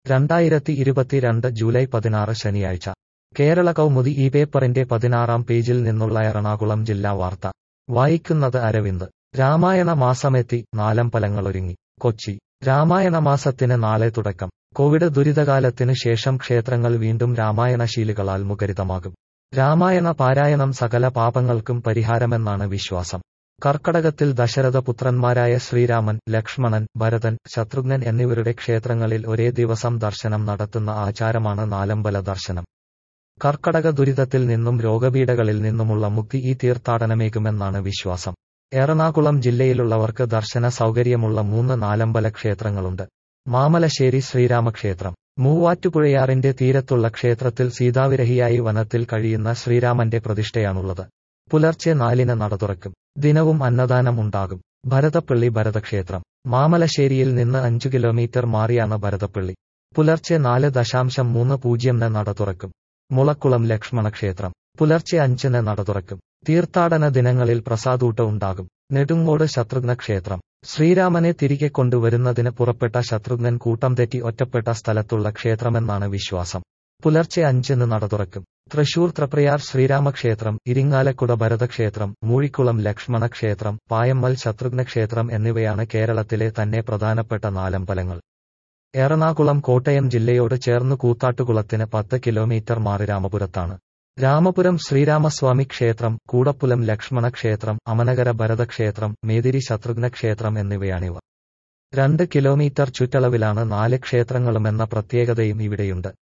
രണ്ടായിരത്തി ഇരുപത്തിരണ്ട് ജൂലൈ പതിനാറ് ശനിയാഴ്ച കേരള കൗമുദി ഈ പേപ്പറിന്റെ പതിനാറാം പേജിൽ നിന്നുള്ള എറണാകുളം ജില്ലാ വാർത്ത വായിക്കുന്നത് അരവിന്ദ് രാമായണ മാസമെത്തി നാലമ്പലങ്ങളൊരുങ്ങി കൊച്ചി രാമായണ മാസത്തിന് നാളെ തുടക്കം കോവിഡ് ദുരിതകാലത്തിന് ശേഷം ക്ഷേത്രങ്ങൾ വീണ്ടും രാമായണശീലുകളാൽ മുഖരിതമാകും രാമായണ പാരായണം സകല പാപങ്ങൾക്കും പരിഹാരമെന്നാണ് വിശ്വാസം കർക്കടകത്തിൽ ദശരഥപുത്രന്മാരായ ശ്രീരാമൻ ലക്ഷ്മണൻ ഭരതൻ ശത്രുഘ്നൻ എന്നിവരുടെ ക്ഷേത്രങ്ങളിൽ ഒരേ ദിവസം ദർശനം നടത്തുന്ന ആചാരമാണ് നാലമ്പല ദർശനം കർക്കടക ദുരിതത്തിൽ നിന്നും രോഗപീഠകളിൽ നിന്നുമുള്ള മുക്തി ഈ തീർത്ഥാടനമേകുമെന്നാണ് വിശ്വാസം എറണാകുളം ജില്ലയിലുള്ളവർക്ക് ദർശന സൗകര്യമുള്ള മൂന്ന് നാലമ്പല ക്ഷേത്രങ്ങളുണ്ട് മാമലശ്ശേരി ശ്രീരാമക്ഷേത്രം മൂവാറ്റുപുഴയാറിന്റെ തീരത്തുള്ള ക്ഷേത്രത്തിൽ സീതാവിരഹിയായി വനത്തിൽ കഴിയുന്ന ശ്രീരാമന്റെ പ്രതിഷ്ഠയാണുള്ളത് പുലർച്ചെ നാലിന് നട തുറക്കും ദിനവും അന്നദാനം ഉണ്ടാകും ഭരതപ്പള്ളി ഭരതക്ഷേത്രം മാമലശ്ശേരിയിൽ നിന്ന് അഞ്ചു കിലോമീറ്റർ മാറിയാണ് ഭരതപ്പള്ളി പുലർച്ചെ നാല് ദശാംശം മൂന്ന് പൂജ്യംന് നട തുറക്കും മുളക്കുളം ലക്ഷ്മണക്ഷേത്രം പുലർച്ചെ അഞ്ചിന് നട തുറക്കും തീർത്ഥാടന ദിനങ്ങളിൽ പ്രസാദൂട്ട ഉണ്ടാകും നെടുങ്ങോട് ശത്രുഘ്ന ക്ഷേത്രം ശ്രീരാമനെ തിരികെ കൊണ്ടുവരുന്നതിന് പുറപ്പെട്ട ശത്രുഘ്നൻ കൂട്ടം തെറ്റി ഒറ്റപ്പെട്ട സ്ഥലത്തുള്ള ക്ഷേത്രമെന്നാണ് വിശ്വാസം പുലർച്ചെ അഞ്ചിന് നട തുറക്കും തൃശൂർ ത്രപ്രയാർ ശ്രീരാമക്ഷേത്രം ഇരിങ്ങാലക്കുട ഭരതക്ഷേത്രം മൂഴിക്കുളം ലക്ഷ്മണ ക്ഷേത്രം പായമ്മൽ ശത്രുഘ്ന ക്ഷേത്രം എന്നിവയാണ് കേരളത്തിലെ തന്നെ പ്രധാനപ്പെട്ട നാലമ്പലങ്ങൾ എറണാകുളം കോട്ടയം ജില്ലയോട് ചേർന്ന് കൂത്താട്ടുകുളത്തിന് പത്ത് കിലോമീറ്റർ മാറി രാമപുരത്താണ് രാമപുരം ശ്രീരാമസ്വാമി ക്ഷേത്രം കൂടപ്പുലം ലക്ഷ്മണ ക്ഷേത്രം അമനകര ഭരതക്ഷേത്രം മേതിരി ശത്രുഘ്ന ക്ഷേത്രം എന്നിവയാണിവ രണ്ട് കിലോമീറ്റർ ചുറ്റളവിലാണ് നാല് ക്ഷേത്രങ്ങളുമെന്ന പ്രത്യേകതയും ഇവിടെയുണ്ട്